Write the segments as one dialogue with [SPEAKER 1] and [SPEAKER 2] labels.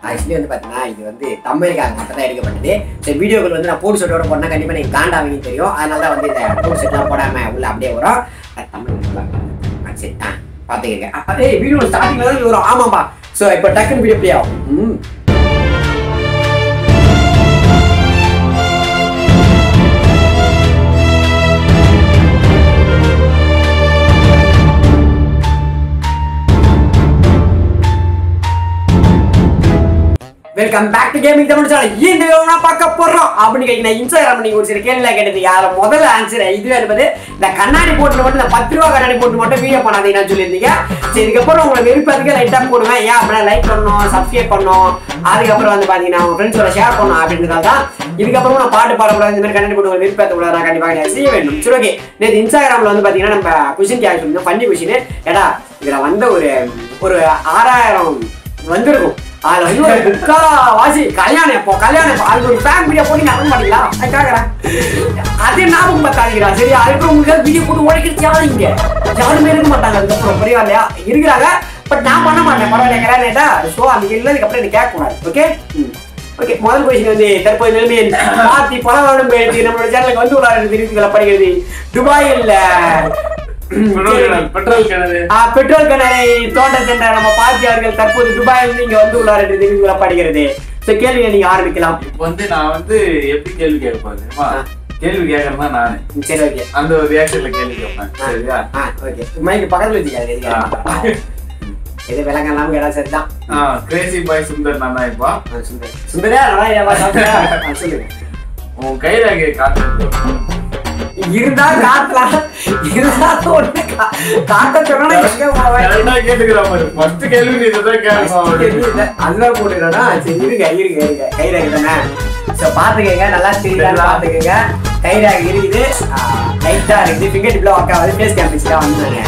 [SPEAKER 1] Actually வந்து பார்த்தீங்கன்னா இது வந்து தமிழுக்காக மட்டும் தான் எடுக்கப்பட்டது இந்த வீடியோக்கள் வந்து நான் போட்டு செட்டோட போனால் கண்டிப்பாக நீங்கள் காண்டாவீங்க தெரியும் அதனால தான் வந்து இந்த போட்டு செட்லாம் போடாமல் உள்ள அப்படியே வரும் அது தமிழ் நல்லா இருக்கும். ஆ, சரி ஆ பார்த்துக்கங்க ஏய் வீடியோ ஸ்டார்டிங்கில் தான் இது வரும் ஆமாம்பா ஸோ இப்போ டக்குன்னு வீடியோ ப்ளே ஆகும் ம் welcome back to gaming Tamil channel இந்த video ல நான் பார்க்க போறோம் அப்படின்னு கேட்கிறேன் இன்ஸ்டாகிராம் நீங்க ஒரு சில கேள்வி கேட்டது யார முதல்ல ஆன்சர் இதுவே என்பது இந்த கண்ணாடி போட்டு மட்டும் இந்த பத்து ரூபா கண்ணாடி போட்டு மட்டும் வீடியோ பண்ணாதீங்கன்னு சொல்லியிருந்தீங்க சரி இதுக்கப்புறம் உங்களை விருப்பத்துக்கு லைட்டா போடுவேன் ஏன் அப்படின்னா லைக் பண்ணணும் சப்ஸ்கிரைப் பண்ணணும் அதுக்கப்புறம் வந்து பாத்தீங்கன்னா உங்க ஃப்ரெண்ட்ஸோட ஷேர் பண்ணணும் அப்படின்றதால தான் இதுக்கப்புறம் நான் பாட்டு பாடக்கூடாது இந்த மாதிரி கண்ணாடி போட்டு உங்களை விருப்பத்தை கூட நான் கண்டிப்பாக செய்ய வேண்டும் சரி ஓகே நேற்று இன்ஸ்டாகிராம்ல வந்து பாத்தீங்கன்னா நம்ம கொஷின் கேட்க சொல்லியிருந்தோம் ஃபன்னி கொஷின் ஏடா இதுல வந்த ஒரு ஒரு ஆறாயிரம் வந்திருக்கும் அதுல வந்து ஒரு முக்கா வாசி கல்யாணம் எப்போ கல்யாணம் எப்போ அது ஒரு ஃபேன் வீடியோ போட்டு நடக்க மாட்டீங்களா நான் கேக்குறேன் அதே ஞாபகம் பார்த்தாதீங்களா சரி அதுக்கப்புறம் உங்களுக்கு வீடியோ போட்டு உடைக்கிறது யாரும் இங்க யாருமே இருக்க மாட்டாங்க அதுக்கப்புறம் புரியா இல்லையா இருக்கிறாங்க பட் நான் பண்ண மாட்டேன் பரவாயில்ல கல்யாணம் ஸோ அந்த இல்லதுக்கு அப்புறம் எனக்கு கேட்கக்கூடாது ஓகே ஓகே முதல் கொஸ்டின் வந்து தற்போது நிலைமையில் பாத்தி பல வருடம் கழித்து நம்மளோட சேனலுக்கு வந்து உள்ளார் என்று தெரிவித்துக் கொள்ளப்படுகிறது துபாயில்
[SPEAKER 2] பெட்ரோல் கிணறு, பெட்ரோல் கிணறு
[SPEAKER 1] ஆ, பெட்ரோல் கிணறை தோண்ட சென்ற நம்ம பாத்தி அவர்கள் தற்போது துபாயிலிருந்து இங்க வந்து உள்ளார் என்று தெரிவித்துக் கொள்ளப்படுகிறது ஸோ கேள்வியை நீங்க ஆரம்பிக்கலாம்
[SPEAKER 2] இப்ப வந்து நான் வந்து எப்படி கேள்வி கேட்க போறேன் தெரியுமா கேள்வி கேட்கறதா நானு
[SPEAKER 1] ம், சரி ஓகே
[SPEAKER 2] அந்த ஒரு ரியாக்ஷன்ல கேள்வி கேட்பேன் சரியா
[SPEAKER 1] ஆ ஓகே மைக்கு பக்கத்துல வச்சுக்காது இது விலங்கெல்லாம் கேட்டா சரிதான்
[SPEAKER 2] கிரேசி பாய் சுந்தர் நான் தான் இப்போ
[SPEAKER 1] ஆ, சுந்தர் சுந்தரா நல்லா ஏவா சாப்பிட்டா ஆ, சொல்லுங்க
[SPEAKER 2] உன் கைரேகை காட்டு
[SPEAKER 1] இருந்தா காட்டலாம் இருந்தா ஒண்ணு கா- காட்ட சொன்னா எங்க போவேன்
[SPEAKER 2] கரெக்டா கேட்டுக்கிறா பாரு ஃபர்ஸ்ட் கேள்வி நீ இதான் கேட்கணும்
[SPEAKER 1] அதுதான் போட்டுக்கிறா சரி இருங்க இருங்க இருங்க கைரேகை தானே ஸோ பார்த்துக்கங்க நல்லா தெரியுதான்னு பார்த்துக்கங்க கைரேகை இருக்குது லைட்டா இருக்குது ஃபிங்கர் டிப்ல ஒர்க் ஆகுது ஃபேஸ் கேம்பிஸ் தான்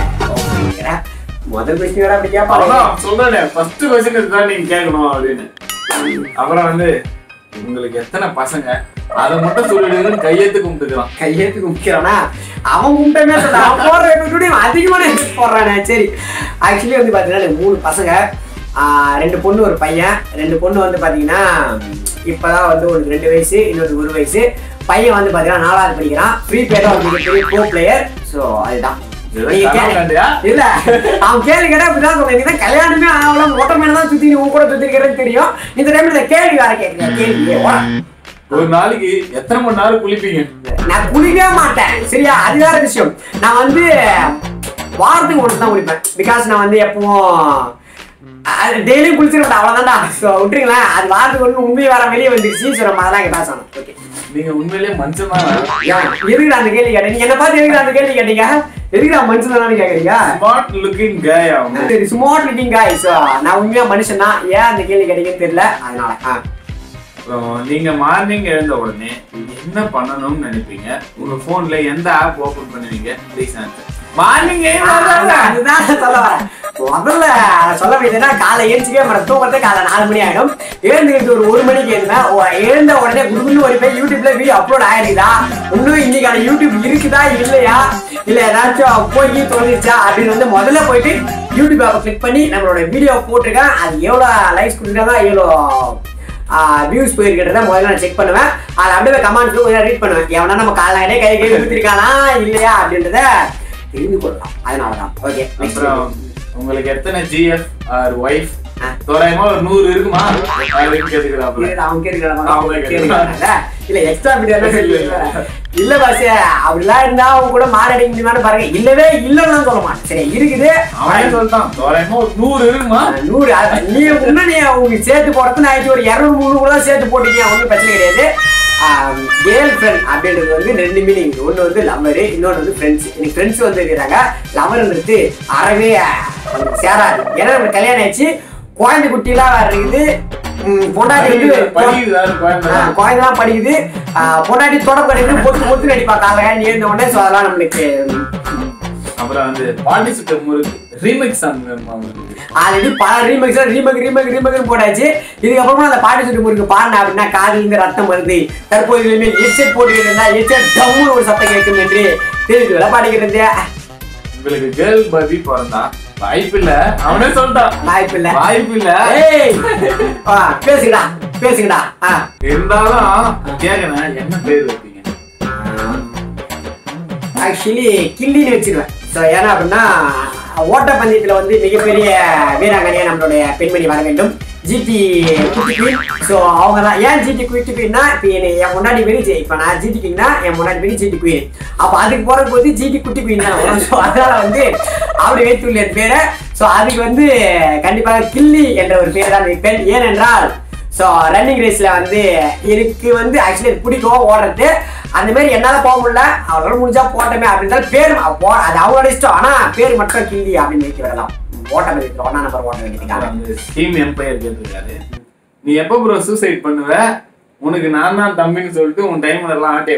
[SPEAKER 1] வந்து முதல் கொஸ்டின் வேற அப்படி கேட்பாங்க
[SPEAKER 2] அவ்வளவுதான் சொல்றேன் ஃபர்ஸ்ட் கொஸ்டின் இதுதான் நீங்க கேட்கணும் அப்படின்னு அப்புறம் வந்து உங்களுக்கு எத்தனை பசங்க அதை மட்டும் சொல்லிடுங்கன்னு கையெழுத்து கும்பிட்டுக்கிறான்
[SPEAKER 1] கையெழுத்து கும்பிக்கிறானா அவன் கும்பிட்டமே சொல்ல அவன் போடுற எபிசோடையும் அதிகமான எபிசோட் போடுறானே சரி ஆக்சுவலி வந்து பார்த்தீங்கன்னா எனக்கு மூணு பசங்க ஆஹ் ரெண்டு பொண்ணு ஒரு பையன் ரெண்டு பொண்ணு வந்து பார்த்தீங்கன்னா இப்போதான் வந்து ஒரு ரெண்டு வயசு இன்னொரு ஒரு வயசு பையன் வந்து பார்த்தீங்கன்னா நாலாவது படிக்கிறான் ஃப்ரீ ஃபயர் ஒரு மிகப்பெரிய ப்ரோ பிளேயர் ஸோ அதுதான்
[SPEAKER 2] ஏதோ
[SPEAKER 1] நீங்க
[SPEAKER 2] கனவு
[SPEAKER 1] கேளு.
[SPEAKER 2] கண்டியா?
[SPEAKER 1] இல்ல அவன் கேள்வி கேட்டா அப்படிதான் சொல்றேன் நீங்க கல்யாணமே ஆகல மொட்டை மேல தான் சுத்தி உன் கூட சுத்தி இருக்கிறது தெரியும் இந்த டைம்ல இந்த கேள்வி வேற கேட்கிறேன் கேள்வி ஓட
[SPEAKER 2] ஒரு நாளைக்கு எத்தனை மணி நேரம் குளிப்பீங்க
[SPEAKER 1] நான் குளிக்கவே மாட்டேன் சரியா அது வேற விஷயம் நான் வந்து வாரத்துக்கு ஒன்று தான் குளிப்பேன் பிகாஸ் நான் வந்து எப்பவும் டெய்லியும் குளிச்சிருப்பேன் அவ்வளோதான்டா ஸோ விட்டுருங்களேன் அது வாரத்துக்கு ஒன்று உண்மையை வேற வெளியே வந்துருச்சு ஸோ நம்ம அதெல்லாம் இங்கே பேசணும் ஓகே
[SPEAKER 2] நீங்க உண்மையிலேயே மனுஷன் தான்
[SPEAKER 1] எதுக்கு அந்த கேள்வி கேட்டேன் நீங்க என்ன பார்த்து எதுக்கு அந்த கேள்வி கேட்டீங்க எதுக்கு நான் மனுஷன் தானே கேட்குறீங்க
[SPEAKER 2] ஸ்மார்ட் லுக்கிங் கே அவங்க
[SPEAKER 1] சரி ஸ்மார்ட் லுக்கிங் காய் ஸோ நான் உண்மையா மனுஷன் தான் ஏன் அந்த கேள்வி கேட்டீங்கன்னு தெரியல அதனால ஆ
[SPEAKER 2] அப்புறம் நீங்க மார்னிங் எழுந்த உடனே என்ன பண்ணணும்னு நினைப்பீங்க உங்க போன்ல எந்த ஆப் ஓபன் பண்ணுவீங்க ப்ளீஸ் ஆன்சர் மார்னிங்
[SPEAKER 1] அதுதான் அதுதான் சொல்ல வரேன் முதல்ல சொல்ல வேண்டியதுன்னா காலை ஏஞ்சிக்கவே மாட்டேன் தூக்கத்தை காலை நாலு மணி ஆயிடும் எழுந்துக்கிட்டு ஒரு ஒரு மணிக்கு எழுந்தேன் ஓ, எழுந்த உடனே குடுக்குன்னு ஒரு போய் யூடியூப்ல வீடியோ அப்லோட் ஆயிருக்குதா இன்னும் இன்னைக்கான யூடியூப் இருக்குதா இல்லையா இல்ல ஏதாச்சும் போய் தோணிருச்சா அப்படின்னு வந்து முதல்ல போயிட்டு யூடியூப் ஆப்பை கிளிக் பண்ணி நம்மளோட வீடியோ போட்டிருக்கேன் அது எவ்வளோ லைக்ஸ் கொடுத்துருக்காங்க எவ்வளோ வியூஸ் போயிருக்கிறத முதல்ல நான் செக் பண்ணுவேன் அதை அப்படியே கமெண்ட்ஸ் கொஞ்சம் ரீட் பண்ணுவேன் எவனா நம்ம காலையிலே கை கை ஊத்திருக்கானா இல்லையா அப்படின்றத தெரிந்து கொள்ளலாம் அதனால தான் ஓகே
[SPEAKER 2] அப்புறம் உங்களுக்கு எத்தனை ஜிஎஃப் ஆர் ஒய்ஃப்
[SPEAKER 1] ஆ.
[SPEAKER 2] தோராயமா ஒரு நூறு இருக்குமா அப்படின்னு கேட்டுக்கிறாப்புல
[SPEAKER 1] அவங்க கேட்டுக்கிறாங்க
[SPEAKER 2] அவங்க
[SPEAKER 1] கேட்டுக்கிறாங்க இல்ல எக்ஸ்ட்ரா வீடியோ இல்ல பாஸ் அப்படிலாம் இருந்தா அவங்க கூட மாரடிக்க முடியுமான்னு பாருங்க இல்லவே இல்லைன்னு சொல்ல மாட்டேன் சரி இருக்குது
[SPEAKER 2] அவன் சொல்லிட்டான் தோராயமா ஒரு நூறு இருக்குமா
[SPEAKER 1] நூறு அது நீ இன்னும் நீ உங்களுக்கு சேர்த்து போடுறது நான் ஒரு இரநூறு முந்நூறு கூட சேர்த்து போட்டீங்க ஒன்றும் பிரச்சனை கிடையாது கேர்ள் ஃப்ரெண்ட் அப்படின்றது வந்து ரெண்டு மீனிங் ஒன்று வந்து லவ்வரு இன்னொன்று வந்து ஃப்ரெண்ட்ஸ் எனக்கு ஃப்ரெண்ட்ஸ் வந்து இருக்கிறாங்க லவர்ன்றது அறவே அஹ், சேராது ஏன்னா நம்ம கல்யாணம் ஆயிடுச்சு குழந்தை குட்டிலாம் வேற இருக்குது ம், பொண்டாட்டி வந்து
[SPEAKER 2] படிக்குதாரு கோயம்புத்தூர்
[SPEAKER 1] ஆஹ் குழந்தைலாம் படிக்குது ஆஹ் பொண்டாட்டி தொடக்க அடிக்குது பொத்து பொத்து நடிப்பா காலைல நீ இருந்த உடனே ஸோ அதெல்லாம் நம்மளுக்கு
[SPEAKER 2] அப்புறம் வந்து பாண்டி சுட்ட முறுக்கு ரீமிக்ஸ் சாங் வேணுமா உங்களுக்கு
[SPEAKER 1] ஆல்ரெடி பல ரீமேக்ஸ் ரீமேக் ரீமேக் ரீமேக் போட்டாச்சு இதுக்கப்புறமா அந்த பாட்டு சுட்டு முருக்கு பாடின அப்படின்னா காதில் இருந்து ரத்தம் வருது தற்போது இனிமேல் ஹெட்செட் போட்டுக்கிட்டு இருந்தா ஹெட்செட் டவுன் ஒரு சத்தம் கேட்கும் என்று தெரிவித்து பாடிக்கிறது
[SPEAKER 2] உங்களுக்கு கேர்ள் பர்பி பிறந்தா வாய்ப்பு இல்ல அவனே சொல்லிட்டான்
[SPEAKER 1] வாய்ப்பு இல்ல
[SPEAKER 2] வாய்ப்பு இல்ல
[SPEAKER 1] ஏய் ஆ, பேசுங்கடா பேசுங்கடா ஆ
[SPEAKER 2] இருந்தாலும் கேக்குறேன் என்ன பேர் வைப்பீங்க
[SPEAKER 1] ஆக்சுவலி கில்லின்னு வச்சிருவேன் ஸோ ஏன்னா அப்படின்னா ஓட்டப்பந்தயத்தில் வந்து மிகப்பெரிய வீராங்கனையா நம்மளுடைய பெண்மணி வர வேண்டும் ஜிடி குட்டி குயின் ஸோ அவங்க தான் ஏன் ஜிடி குட்டி குயின்னா இப்போ என் முன்னாடி பேர் இப்போ நான் ஜிடி கிங்னா என் முன்னாடி பேர் ஜிடி குயின் அப்போ அதுக்கு போகிறது போது ஜிடி குட்டி குயின் தான் வரும் ஸோ அதனால வந்து அப்படி வைத்துள்ள என் பேரை ஸோ அதுக்கு வந்து கண்டிப்பாக கில்லி என்ற ஒரு பேர் தான் வைப்பேன் ஏனென்றால் ஸோ ரன்னிங் ரேஸில் வந்து எனக்கு வந்து ஆக்சுவலி எனக்கு பிடிக்கும் ஓடுறது அந்த மாதிரி என்னால் போக முடியல அவரோட முடிஞ்சா போட்டமே அப்படின்றது பேர் ம- போ அது அவங்களோட இஷ்டம் ஆனால் பேர் மட்டும் கில்லி அப்படின்னு வைக்க வரலாம் ஓட்ட மதியத்தில் ஒன்றா நம்பர் ஓட்ட வேண்டியதுக்காக
[SPEAKER 2] அந்த டீம் எம்பையர் கேட்டிருக்காரு நீ எப்ப ப்ரோ சூசைட் பண்ணுவ உனக்கு நான் தான் தம்பின்னு சொல்லிட்டு உன் டைம்ல எல்லாம் ஆட்டே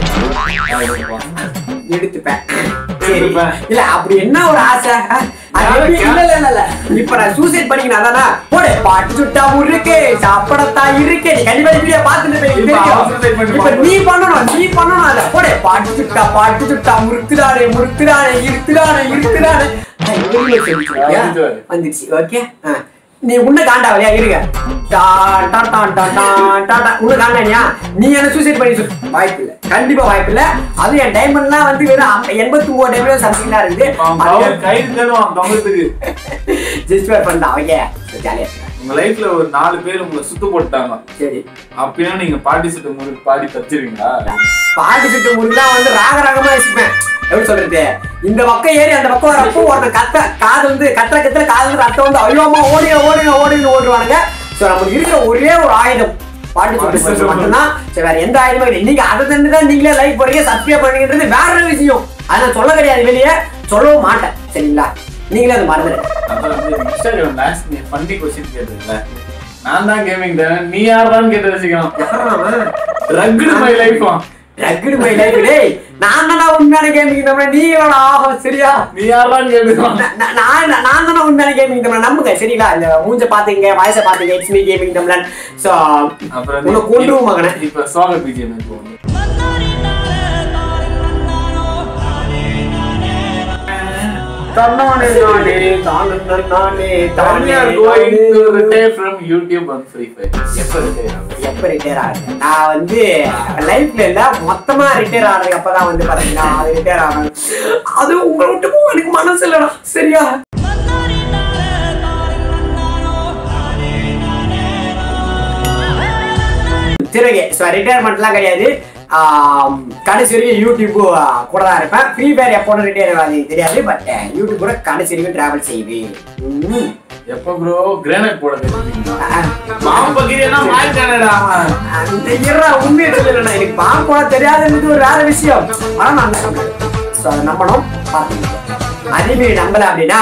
[SPEAKER 1] எடுத்துப்பேன் சரி
[SPEAKER 2] எடுத்துப்பேன்.
[SPEAKER 1] இல்ல அப்படி என்ன ஒரு ஆசை அஹ், அது
[SPEAKER 2] யாரு
[SPEAKER 1] எப்படி-
[SPEAKER 2] கே-
[SPEAKER 1] இல்ல இல்ல இல்ல, இல்ல இப்ப நான் சூசைட் பண்ணிக்கணும் அதானா போடு பாட்டு சுட்டா இருக்கு சாப்பிடத்தா இருக்கு நீ கண்டிப்பா வீடியோ பார்த்துட்டு போய்
[SPEAKER 2] இப்ப அவன் suicide பண்ணி
[SPEAKER 1] இப்ப
[SPEAKER 2] பார்ப்போம்.
[SPEAKER 1] நீ பண்ணணும் நீ பண்ணணும் அத போடு பாட்டு சுட்டா பாட்டு சுட்டா முறுக்குதானே முறுக்குதானே இருக்குதானே இருக்குதானே அஹ், வெளியில சொல்லிச்சுயா?
[SPEAKER 2] வந்துருவாரு.
[SPEAKER 1] வந்துருச்சு ஓகே நீ உன்ன காண்டாவலையா இருங்க டான் டான் டான் டான் டான் டான் டான். உன்ன காண்டானியா நீ என்ன சூசைட் பண்ணி சொல்லு வாய்ப்பு இல்ல கண்டிப்பா வாய்ப்பு இல்ல அதுவும் என் டைமண்ட்லாம் வந்து வெறும் எண்பத்தி மூணு டைமண்ட் சம்திங் தான் இருக்குது
[SPEAKER 2] கைது தருவான் தம்பத்துக்கு
[SPEAKER 1] ஜஸ்ட் வேர் பண்ணா ஓகே ஜாலியா
[SPEAKER 2] உங்க லைஃப்ல ஒரு நாலு பேர் உங்களை சுத்து போட்டாங்க
[SPEAKER 1] சரி
[SPEAKER 2] அப்படின்னா நீங்க பாட்டி சுத்த முறை பாடி தச்சிருவீங்களா
[SPEAKER 1] பாட்டு சுட்டு முடிஞ்சா வந்து ராக ராகமா வச்சுப்பேன் எப்படி சொல்றது இந்த பக்கம் ஏறி அந்த பக்கம் வரப்போ ஒருத்தன் கத்த காது வந்து கத்துற கத்துற காது வந்து ரத்தம் வந்து ஐயோமா ஓடுங்க ஓடுங்க ஓடுங்க ஓடுவானுங்க சோ நமக்கு இருக்கிற ஒரே ஒரு ஆயுதம் பாட்டு சுட்டு போறது மட்டும்தான் சரி வேற எந்த ஆயுதமும் இல்லை நீங்க அதை தந்து தான் நீங்களே லைக் போறீங்க சப்ஸ்கிரைப் பண்ணுங்கன்றது வேற ஒரு விஷயம் அதை நான் சொல்ல கிடையாது வெளியே சொல்லவும் மாட்டேன் சரிங்களா நீங்களே அது மறந்துடுங்க
[SPEAKER 2] அப்புறம் வந்து இன்ஸ்டாகிராம் லாஸ்ட் நீ ஃபண்டி கொஸ்டின் கேட்டதுல நான் தான் கேமிங் தரேன் நீ யார்தான் கேட்டு வச்சுக்கலாம் ரக்குடு மை லைஃப்
[SPEAKER 1] ரக்குடு மை லைஃப் டேய் நான் தானே உண்மையான கேமிங் தம்பி நீ எவ்வளோ ஆகும் சரியா
[SPEAKER 2] நீ யார்தான் கேட்டுக்கலாம்
[SPEAKER 1] நான் நான் நான் தானே உண்மையான கேமிங் தமிழ் நம்புங்க சரிங்களா இந்த மூஞ்ச பாத்துங்க வாய்ஸை பாத்துங்க it's me gaming Tamilan so
[SPEAKER 2] அப்புறம்
[SPEAKER 1] உன்னை கொண்டுருவோம் மகனே
[SPEAKER 2] இப்ப சோக பிஜிஎம் இப்போ வந்து
[SPEAKER 1] தன்னானே நானே தானே நானே
[SPEAKER 2] We are going to retire from YouTube and Free Fire. எப்ப retire ஆகும்?
[SPEAKER 1] எப்ப ரிட்டையர் ஆகுது நான் வந்து லைஃப்ல இல்ல மொத்தமா ரிட்டையர் ஆனதுக்கு அப்பதான் வந்து பாத்தீங்கன்னா அது ரிட்டையர் ஆகணும் அது உங்களை விட்டுக்கும் எனக்கு மனசு இல்லடா சரியா சரி ஓகே ஸோ ரிட்டையர்மெண்ட்லாம் கிடையாது ஆம், கடைசி வரைக்கும் யூடியூப் ஆ, கூட தான் இருப்பேன் ஃப்ரீ ஃபயர் எப்போ ரிட்டையர் ஆகுது தெரியாது பட் யூடியூப் கூட கடைசி வரைக்கும் டிராவல் செய்வேன் ம்.
[SPEAKER 2] எப்ப ப்ரோ கிரானைட் போட தெரியுங்களா
[SPEAKER 1] ஆ,
[SPEAKER 2] பாம்பு பகிரியனா மாறிட்டானடா
[SPEAKER 1] அந்த இரா உண்மையை சொல்லலண்ணா எனக்கு பாம்பு போட தெரியாதுன்றது ஒரு வேற விஷயம் ஆனா நான் நம்புறேன் ஸோ அதை நம்பணும் பார்த்துக்கணும் அதே மாரி நம்பல அப்படின்னா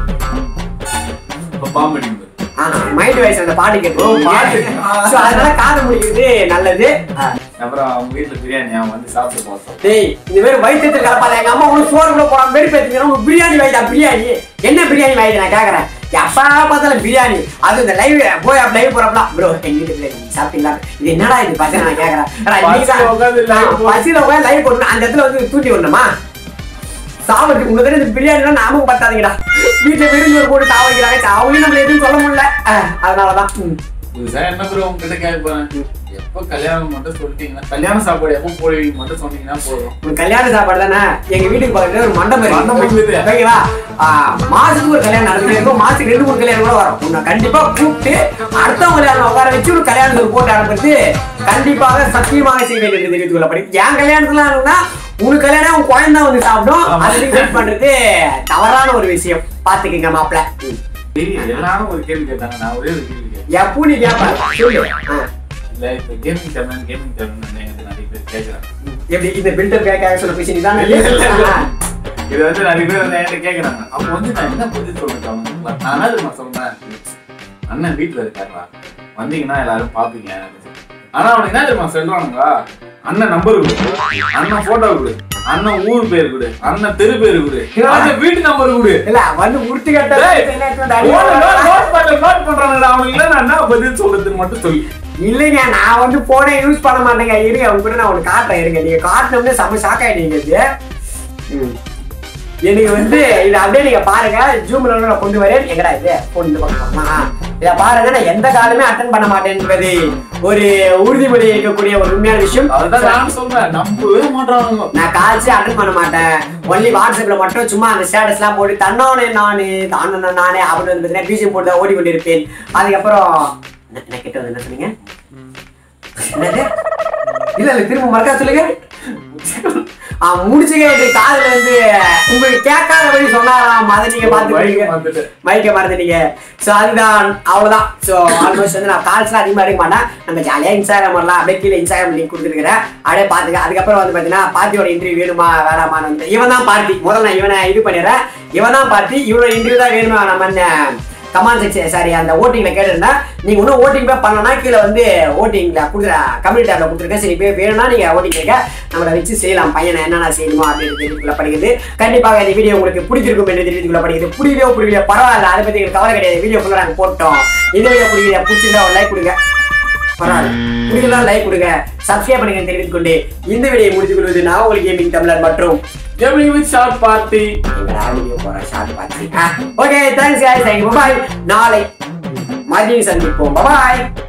[SPEAKER 2] இப்ப பாம்பு அடிக்குது
[SPEAKER 1] மைண்ட் வைஸ் அந்த பாட்டு கேட்டு
[SPEAKER 2] ஓ, பாட்டு.
[SPEAKER 1] ஸோ அதனால காது முடிக்கிறது நல்லது ஆ.
[SPEAKER 2] அப்புறம் அவங்க வீட்டுல பிரியாணி அவன் வந்து சாப்பிட்டு பார்த்தோம்
[SPEAKER 1] டேய் இந்த மாதிரி வயிற்று கலப்பாத எங்க அம்மா உனக்கு சோறு கூட போடாம வெறுப்பு எடுத்துக்கிறேன் உனக்கு பிரியாணி வாய்தா பிரியாணி என்ன பிரியாணி வாய்து நான் கேக்குறேன் எப்பா பார்த்தாலும் பிரியாணி அது இந்த லைவ் போய் அப்ப லைவ் போறப்பலாம் ப்ரோ எங்க வீட்டுல நீங்க சாப்பிட்டீங்களா இது என்னடா இது பசங்க நான் கேக்குறேன் அடா, நீங்க தான்
[SPEAKER 2] பசியில உட்கார்ந்து live போடு.
[SPEAKER 1] பசியில உட்காந்து லைவ் போடணும் அந்த இடத்துல வந்து தூண்டி விடணுமா சாவடிக்கு உங்களுக்கு இந்த பிரியாணிலாம் நாமும் பத்தாதீங்கடா வீட்டுல விருந்தோர் போட்டு சாவடிக்கிறாங்க அவங்களையும் நம்ம எதுவும் சொல்ல முடியல அஹ், அதனாலதான் ம்.
[SPEAKER 2] புதுசா என்ன ப்ரோ உங்ககிட்ட கேட்க போறேன் எப்ப கல்யாணம் மட்டும் சொல்லிட்டீங்கன்னா கல்யாண சாப்பாடு எப்போ போடுவீங்க மட்டும் சொன்னீங்கன்னா போதும்
[SPEAKER 1] உனக்கு கல்யாண சாப்பாடு தானே எங்க வீட்டுக்கு பக்கத்துல ஒரு மண்டபம்
[SPEAKER 2] மண்டபம்
[SPEAKER 1] இருக்கு
[SPEAKER 2] இருக்குது.
[SPEAKER 1] ஓகேவா ஆ, மாசத்துக்கு ஒரு கல்யாணம் நடந்துட்டே இருக்கும் மாசத்துக்கு ரெண்டு மூணு கல்யாணம் கூட வரும் உன்னை கண்டிப்பா கூப்பிட்டு அடுத்தவங்க கல்யாணம் உட்கார வச்சு ஒரு கல்யாணத்துக்கு போட்டு அனுப்புறது கண்டிப்பாக சத்தியமாக செய்ய வேண்டியது தெரிவித்துக் கொள்ளப்படும் என் கல்யாணத்துல ஆனா உனக்கு கல்யாணம் உன் குழந்தை வந்து சாப்பிடும்
[SPEAKER 2] ஆமா.
[SPEAKER 1] அதை வெயிட் பண்றது தவறான ஒரு விஷயம் பாத்துக்கங்க மாப்பிள்ள
[SPEAKER 2] சரி எல்லாரும் ஒரு கேள்வி கேட்டாங்க நான் ஒரே ஒரு கேள்வி கேட்டேன்
[SPEAKER 1] எப்போ நீ கேப்ப சொல்லு ஆ.
[SPEAKER 2] இல்ல இப்ப கேமிங் தமிழ் கேமிங் தமிழ் எனக்கு நிறைய பேர் கேட்கறாங்க
[SPEAKER 1] எப்படி இந்த பில்டர் கேட்க சொல்ல பேசி நீ
[SPEAKER 2] இல்ல, இல்ல, இல்ல. இது வந்து நிறைய பேர் வந்து என்கிட்ட கேக்குறாங்க அப்போ வந்து நான் என்ன பதில் சொல்லிட்டு அவங்க நான் அது நான் சொன்னேன் அண்ணன் வீட்டுல இருக்காரா வந்தீங்கன்னா எல்லாரும் பாப்பீங்க ஆனா அவனுக்கு என்ன தெரியுமா சொல்றானுங்களா அண்ணன் நம்பர் கொடு அண்ணன் போட்டோ கொடு அண்ணன் ஊர் பேர் கொடு அண்ணன் தெரு பேர் கொடு அண்ணன் வீட்டு நம்பர் கொடு
[SPEAKER 1] இல்ல வந்து உருட்டு கட்ட
[SPEAKER 2] டேய், நோட் பண்ண நோட் பண்றானுடா அவனுக்கு இல்ல நான் என்ன பதில் சொல்றதுன்னு மட்டும் சொல்லி
[SPEAKER 1] இல்லைங்க நான் வந்து போனே யூஸ் பண்ண மாட்டேங்க இருங்க அவங்க கூட நான் உனக்கு காட்டுறேன் இருங்க நீங்க காட்டினோம்னே செம்ம ஷாக் ஆயிட்டீங்க இது ம். எனக்கு வந்து இதை அப்படியே நீங்க பாருங்க ஜூம்ல நான் கொண்டு வரேன் எங்கடா இது கொண்டு பார்க்கலாமா இதை பாருங்க நான் எந்த காலமே அட்டன் பண்ண மாட்டேன் என்பது ஒரு உறுதிமொழி இருக்கக்கூடிய ஒரு உண்மையான விஷயம்
[SPEAKER 2] அதுதான் நான் சொல்றேன் நம்பவே மாட்டானுங்க
[SPEAKER 1] நான் கால்ஸே அட்டன் பண்ண மாட்டேன் ஒன்லி வாட்ஸ்அப்ல மட்டும் சும்மா அந்த ஸ்டேட்டஸ் எல்லாம் போட்டு தன்னானே நானே தானே நானே அப்படின்னு வந்து பார்த்தீங்கன்னா பிஜிஎம் போட்டு தான் ஓடி கொண்டிருப்பேன் அதுக்கப்புறம் என்ன என்ன கிட்ட வந்து என்ன சொன்னீங்க என்னது இல்ல இல்ல திரும்ப மறக்கா சொல்லுங்க ஆ முடிச்சுக்க காதுல வந்து உங்களுக்கு கேட்காத வழி சொன்னாராம் அதை நீங்க
[SPEAKER 2] பைக்
[SPEAKER 1] பாத்துக்கிறீங்க
[SPEAKER 2] வந்துட்டு
[SPEAKER 1] மைக்க மறந்துட்டீங்க ஸோ அதுதான் அவ்வளோதான் ஸோ ஆல்மோஸ்ட் வந்து நான் கால்ஸ்லாம் அதிகமாக எடுக்க மாட்டேன் நம்ம ஜாலியாக இன்ஸ்டாகிராம் வரலாம் அப்படியே கீழே இன்ஸ்டாகிராம் லிங்க் கொடுத்துருக்கிறேன் அப்படியே பார்த்துக்க அதுக்கப்புறம் வந்து பார்த்தீங்கன்னா பார்ட்டியோட இன்டர்வியூ வேணுமா வேணாமான்னு வந்து இவன் தான் பார்ட்டி முதல்ல நான் இவனை இது பண்ணிடுறேன் இவன் தான் பார்ட்டி இவனோட இன்டர்வியூ தான் வேணுமா நம்ம கமாண்ட் செக்ஷன் சாரி அந்த ஓட்டிங்ல கேட்டிருந்தேன் நீங்க இன்னும் ஓட்டிங் போய் பண்ணனா கீழே வந்து ஓட்டிங்ல கொடுக்குற கம்யூனிட்டி டேப்ல கொடுத்துருக்கேன் சரி போய் வேணும்னா நீங்க ஓட்டிங் கேட்க நம்மளை வச்சு செய்யலாம் பையனை என்னென்ன செய்யணுமோ அப்படின்னு தெரிவித்துக்குள்ள படிக்குது கண்டிப்பாக இந்த வீடியோ உங்களுக்கு பிடிச்சிருக்கும் என்று தெரிவித்துக்குள்ள படிக்குது புரியலையோ புரியலையோ பரவாயில்ல அதை பத்தி எனக்கு கவலை கிடையாது வீடியோ ஃபுல்லாக நாங்கள் போட்டோம் இந்த வீடியோ பிடிக்கல பிடிச்சிருந்தா ஒரு லைக் கொடுங்க பரவாயில்ல பிடிக்கலாம் லைக் கொடுங்க சப்ஸ்கிரைப் பண்ணுங்க தெரிவித்துக் கொண்டு இந்த வீடியோ முடித்துக் கொள்வது நான் உங்களுக்கு கேமிங் தமிழர் மற்றும்
[SPEAKER 2] எப்படி with short party
[SPEAKER 1] okay thanks guys thank you bye நாளை மதியம் சந்திப்போம் bye